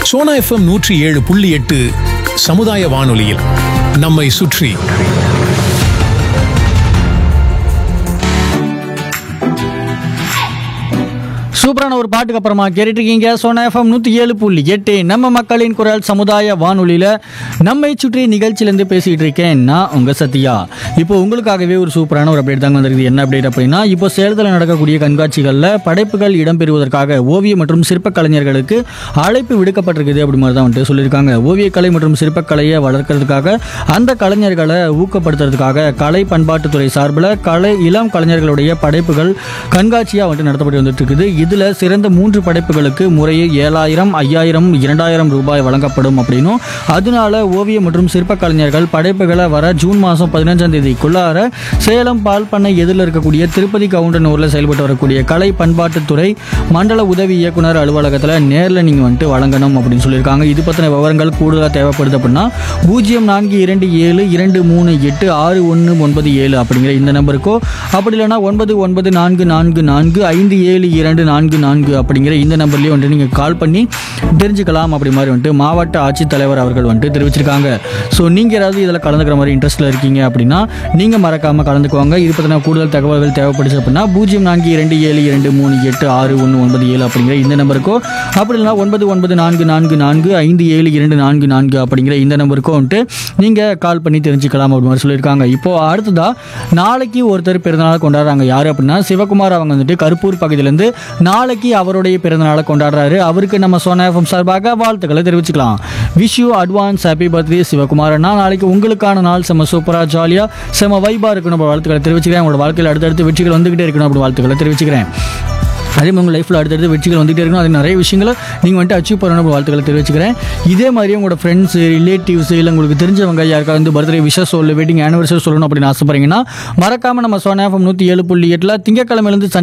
Sona FM நூற்றி ஏழு புள்ளி எட்டு சமுதாய வானொலியில் நம்மை சுற்றி சூப்பரான ஒரு பாட்டுக்கு அப்புறமா கேட்டுட்டு இருக்கீங்க சோனா எஃப்எம் நூற்றி ஏழு புள்ளி எட்டு நம்ம மக்களின் குரல் சமுதாய வானொலியில் நம்மை சுற்றி நிகழ்ச்சியிலேருந்து பேசிகிட்டு இருக்கேன் நான் உங்கள் சத்யா இப்போ உங்களுக்காகவே ஒரு சூப்பரான ஒரு அப்டேட் தாங்க வந்திருக்குது என்ன அப்டேட் அப்படின்னா இப்போ சேலத்தில் நடக்கக்கூடிய கண்காட்சிகளில் படைப்புகள் இடம்பெறுவதற்காக ஓவிய மற்றும் சிற்பக் கலைஞர்களுக்கு அழைப்பு விடுக்கப்பட்டிருக்குது அப்படி மாதிரி தான் வந்துட்டு சொல்லியிருக்காங்க ஓவியக்கலை மற்றும் சிற்பக்கலையை வளர்க்கறதுக்காக அந்த கலைஞர்களை ஊக்கப்படுத்துறதுக்காக கலை பண்பாட்டுத்துறை சார்பில் கலை இளம் கலைஞர்களுடைய படைப்புகள் கண்காட்சியாக வந்துட்டு நடத்தப்பட்டு வந்துட்டு இருக்குது இதில் சிறந்த மூன்று படைப்புகளுக்கு முறையே ஏழாயிரம் ஐயாயிரம் இரண்டாயிரம் ரூபாய் வழங்கப்படும் அப்படின்னும் அதனால ஓவிய மற்றும் சிற்பக் கலைஞர்கள் படைப்புகளை வர ஜூன் மாதம் பதினஞ்சாம் தேதிக்குள்ளார சேலம் பால் பண்ணை எதிரில் இருக்கக்கூடிய திருப்பதி கவுண்டனூரில் செயல்பட்டு வரக்கூடிய கலை பண்பாட்டுத்துறை மண்டல உதவி இயக்குனர் அலுவலகத்தில் நேரில் நீங்கள் வந்துட்டு வழங்கணும் அப்படின்னு சொல்லியிருக்காங்க இது பற்றின விவரங்கள் கூடுதலாக தேவைப்படுது அப்படின்னா பூஜ்ஜியம் நான்கு இரண்டு ஏழு இரண்டு மூணு எட்டு ஆறு ஒன்று ஒன்பது ஏழு அப்படிங்கிற இந்த நம்பருக்கோ அப்படி இல்லைன்னா ஒன்பது ஒன்பது நான்கு நான்கு நான்கு ஐந்து ஏழு இரண்டு நான்கு நான்கு அப்படிங்கிற இந்த நம்பர்லேயே வந்துட்டு நீங்கள் கால் பண்ணி தெரிஞ்சுக்கலாம் அப்படி மாதிரி வந்துட்டு மாவட்ட ஆட்சித்தலைவர் அவர்கள் வந்துட்டு தெரிவிச்சிருக்காங்க ஸோ நீங்கள் ஏதாவது இதில் கலந்துக்கிற மாதிரி இன்ட்ரெஸ்ட்டில் இருக்கீங்க அப்படின்னா நீங்கள் மறக்காமல் கலந்துக்குவாங்க இது பற்றின கூடுதல் தகவல்கள் தேவைப்படுச்சு அப்படின்னா பூஜ்ஜியம் நான்கு இரண்டு ஏழு இரண்டு மூணு எட்டு ஆறு ஒன்று ஒன்பது ஏழு அப்படிங்கிற இந்த நம்பருக்கோ அப்படி இல்லைனா ஒன்பது ஒன்பது நான்கு நான்கு நான்கு ஐந்து ஏழு இரண்டு நான்கு நான்கு அப்படிங்கிற இந்த நம்பருக்கோ வந்துட்டு நீங்கள் கால் பண்ணி தெரிஞ்சுக்கலாம் அப்படி மாதிரி சொல்லியிருக்காங்க இப்போது அடுத்ததாக நாளைக்கு ஒருத்தர் பிறந்தநாள் கொண்டாடுறாங்க யார் அப்படின்னா சிவகுமார் அவங்க வந்துட்டு கருப்பூர் பகுதியிலேருந்து நாளைக்கு அவருடைய பிறந்தநாளை கொண்டாடுறாரு அவருக்கு நம்ம சோனா எஃப்எம் சார்பாக வாழ்த்துக்களை தெரிவிச்சுக்கலாம் wish you advance happy birthday Sivakumar அண்ணா நாளைக்கு உங்களுக்கான நாள் செம்ம சூப்பராக ஜாலியாக செம்ம வைபாக இருக்கணும் அப்படி வாழ்த்துக்களை தெரிவிச்சுக்கிறேன் உங்களோட வாழ்க்கையில் அடுத்தடுத்து வெற்றிகள் வந்துகிட்டே இருக்கணும் அப்படி வாழ்த்துக்களை தெரிவிச்சுக்கிறேன் அதே மாதிரி உங்கள் லைஃப்பில் அடுத்தடுத்து வெற்றிகள் வந்துகிட்டே இருக்கணும் அது நிறைய விஷயங்களை நீங்கள் வந்துட்டு அச்சீவ் பண்ணணும் அப்படி வாழ்த்துக்களை தெரிவிச்சுக்கிறேன் இதே மாதிரி உங்களோட ஃப்ரெண்ட்ஸ் ரிலேட்டிவ்ஸ் இல்லை உங்களுக்கு தெரிஞ்சவங்க யாருக்காவது வந்து பர்த்டே விஷஸ் சொல்லு வெட்டிங் ஆனிவர்சரி சொல்லணும் அப்படின்னு ஆசைப்படுறீங்கன்னா மறக்காமல் நம்ம சோனா எஃப்எம் நூற்றி ஏழு புள்ளி எட்டில் திங்கக்கிழமையிலேருந்து சனி